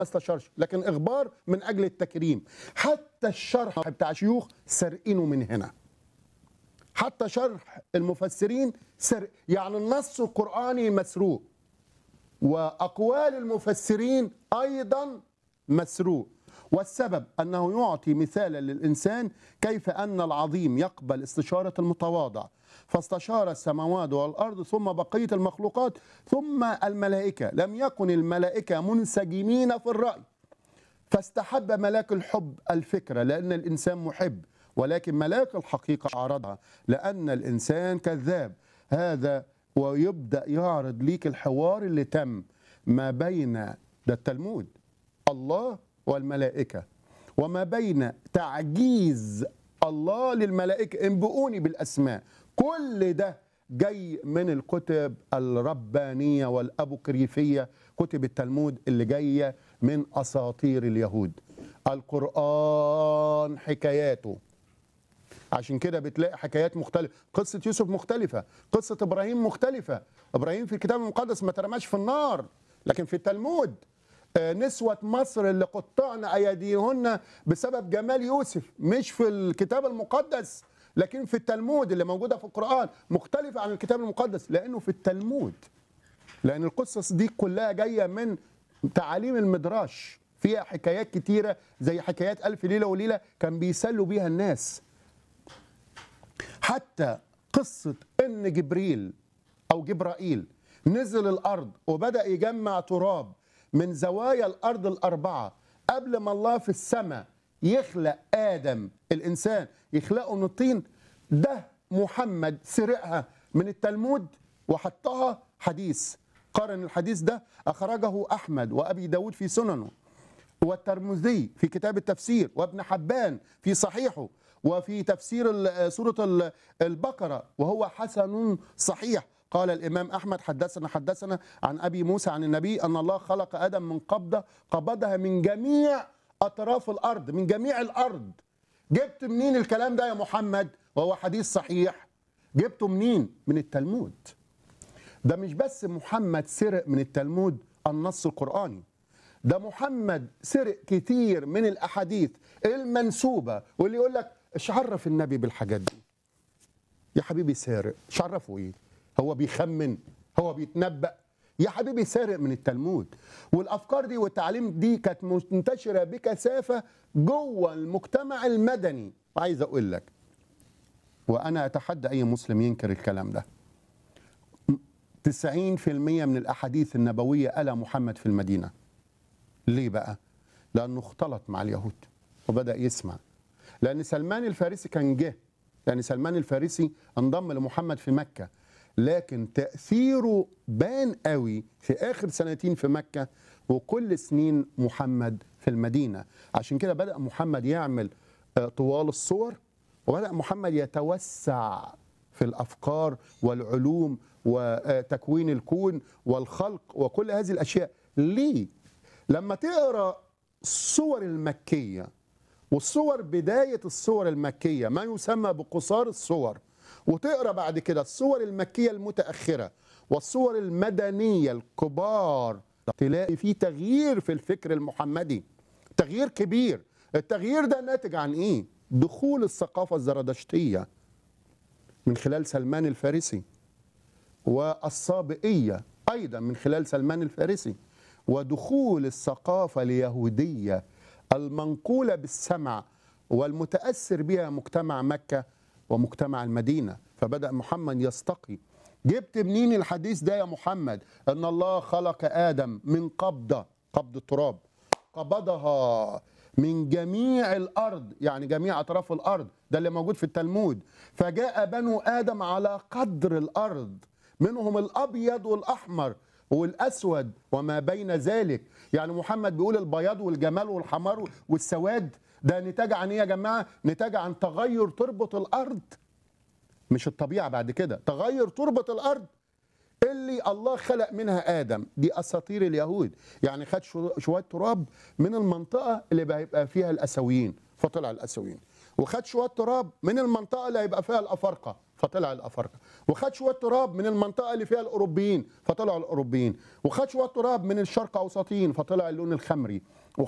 استشارش لكن اخبار من اجل التكريم حتى الشرح بتاع شيوخ سرقينه من هنا حتى شرح المفسرين سرق يعني النص القراني مسروق واقوال المفسرين ايضا مسروق والسبب انه يعطي مثالا للانسان كيف ان العظيم يقبل استشاره المتواضع فاستشار السماوات والارض ثم بقيه المخلوقات ثم الملائكه لم يكن الملائكه منسجمين في الراي فاستحب ملاك الحب الفكره لان الانسان محب ولكن ملاك الحقيقه عرضها لان الانسان كذاب هذا ويبدا يعرض ليك الحوار اللي تم ما بين ده التلمود الله والملائكه وما بين تعجيز الله للملائكه انبئوني بالاسماء كل ده جاي من الكتب الربانيه والابوكريفيه كتب التلمود اللي جايه من اساطير اليهود القران حكاياته عشان كده بتلاقي حكايات مختلفة قصة يوسف مختلفة قصة إبراهيم مختلفة إبراهيم في الكتاب المقدس ما ترماش في النار لكن في التلمود آه، نسوة مصر اللي قطعن أيديهن بسبب جمال يوسف مش في الكتاب المقدس لكن في التلمود اللي موجودة في القرآن مختلفة عن الكتاب المقدس لأنه في التلمود لأن القصص دي كلها جاية من تعاليم المدراش فيها حكايات كتيرة زي حكايات ألف ليلة وليلة كان بيسلوا بيها الناس حتى قصة إن جبريل أو جبرائيل نزل الأرض وبدأ يجمع تراب من زوايا الأرض الأربعة قبل ما الله في السماء يخلق آدم الإنسان يخلقه من الطين ده محمد سرقها من التلمود وحطها حديث قارن الحديث ده أخرجه أحمد وأبي داود في سننه والترمذي في كتاب التفسير وابن حبان في صحيحه وفي تفسير ال- سورة ال- البقرة وهو حسن صحيح قال الإمام أحمد حدثنا حدثنا عن أبي موسى عن النبي أن الله خلق آدم من قبضة قبضها من جميع أطراف الأرض من جميع الأرض جبت منين الكلام ده يا محمد وهو حديث صحيح جبته منين من التلمود ده مش بس محمد سرق من التلمود النص القرآني ده محمد سرق كتير من الأحاديث المنسوبة واللي يقول لك ايش عرف النبي بالحاجات دي يا حبيبي سارق ايش عرفه ايه هو بيخمن هو بيتنبأ يا حبيبي سارق من التلمود والافكار دي والتعليم دي كانت منتشره بكثافه جوه المجتمع المدني عايز اقول لك وانا اتحدى اي مسلم ينكر الكلام ده 90% من الاحاديث النبويه قالها محمد في المدينه ليه بقى لانه اختلط مع اليهود وبدا يسمع لان سلمان الفارسي كان جه يعني سلمان الفارسي انضم لمحمد في مكه لكن تاثيره بان قوي في اخر سنتين في مكه وكل سنين محمد في المدينه عشان كده بدا محمد يعمل آه، طوال الصور وبدا محمد يتوسع في الافكار والعلوم وتكوين الكون والخلق وكل هذه الاشياء ليه لما تقرا الصور المكيه والصور بدايه الصور المكيه ما يسمى بقصار الصور وتقرا بعد كده الصور المكيه المتاخره والصور المدنيه الكبار تلاقي في تغيير في الفكر المحمدي تغيير كبير التغيير ده ناتج عن ايه دخول الثقافه الزرادشتيه من خلال سلمان الفارسي والصابئية أيضا من خلال سلمان الفارسي ودخول الثقافة اليهودية المنقولة بالسمع والمتأثر بها مجتمع مكة ومجتمع المدينة فبدأ محمد يستقي جبت منين الحديث ده يا محمد أن الله خلق آدم من قبضة قبض التراب قبضها من جميع الارض يعني جميع اطراف الارض ده اللي موجود في التلمود فجاء بنو ادم على قدر الارض منهم الابيض والاحمر والاسود وما بين ذلك يعني محمد بيقول البياض والجمال والحمار والسواد ده نتاج عن ايه يا جماعه نتاج عن تغير تربه الارض مش الطبيعه بعد كده تغير تربه الارض اللي الله خلق منها ادم دي اساطير اليهود يعني خد شو- شويه تراب من المنطقه اللي هيبقى فيها الاسويين فطلع الاسويين وخد شويه تراب من المنطقه اللي هيبقى فيها الافارقه فطلع الافارقه وخد شويه تراب من المنطقه اللي فيها الاوروبيين فطلعوا الاوروبيين وخد شويه تراب من الشرق اوسطيين فطلع اللون الخمري